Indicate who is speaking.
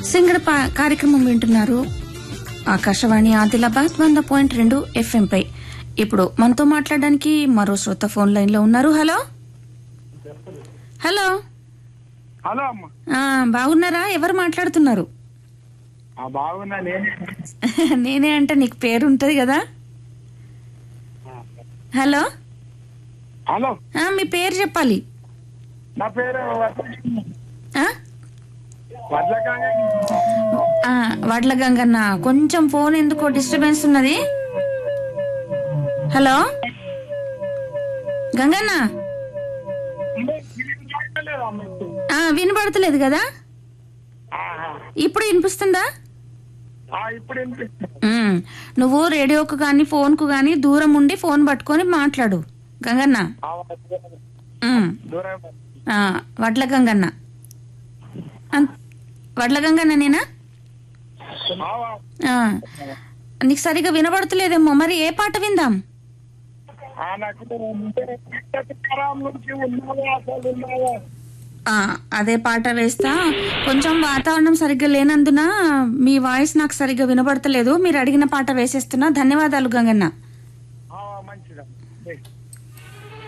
Speaker 1: సింగడ పా- కార్యక్రమం వింటున్నారు ఆకాశవాణి ఆదిలాబాద్ వంద పాయింట్ రెండు ఎఫ్ఎం పై ఇప్పుడు మనతో మాట్లాడడానికి మరో శ్రోత ఫోన్ లైన్ లో ఉన్నారు హలో హలో
Speaker 2: హలో అమ్మ
Speaker 1: ఆ, బాగున్నారా ఎవరు మాట్లాడుతున్నారు
Speaker 2: ఆ బాగున్నా నేను
Speaker 1: నేనే అంటే నీకు పేరు ఉంటది కదా హలో
Speaker 2: హలో
Speaker 1: ఆ, మీ పేరు చెప్పాలి
Speaker 2: నా పేరు
Speaker 1: ఆ?
Speaker 2: వడ్లకాయ
Speaker 1: ఆ, వడ్ల గంగన్న కొంచెం ఫోన్ ఎందుకో డిస్టర్బెన్స్ ఉన్నది హలో గంగన్న ఆ, వినపడతలేదు కదా ఇప్పుడు వినిపిస్తుందా
Speaker 2: ఇప్పుడు వినిపిస్తుంది
Speaker 1: ఉమ్, నువ్వు రేడియోకు కానీ ఫోన్కు కానీ దూరం ఉండి ఫోన్ పట్టుకొని మాట్లాడు గంగన్న
Speaker 2: ఆ,
Speaker 1: ఉమ్,
Speaker 2: దూరం
Speaker 1: ఆ, వడ్ల గంగన్న అన్- వడ్ల గంగన్న నేనా
Speaker 2: ఆవా.
Speaker 1: ఆ, నీకు సరిగా వినపడతలేదేమో మరి ఏ పాట విందాం
Speaker 2: ఆ, నాకు ఖరాం నుంచి ఉన్నావా అసలు ఉన్నావా
Speaker 1: ఆ, అదే పాట వేస్తా కొంచెం వాతావరణం సరిగ్గా లేనందున మీ వాయిస్ నాకు సరిగ్గా వినపడతలేదు మీరు అడిగిన పాట వేసేస్తున్నా ధన్యవాదాలు గంగన్న
Speaker 2: ఆ, మంచిదా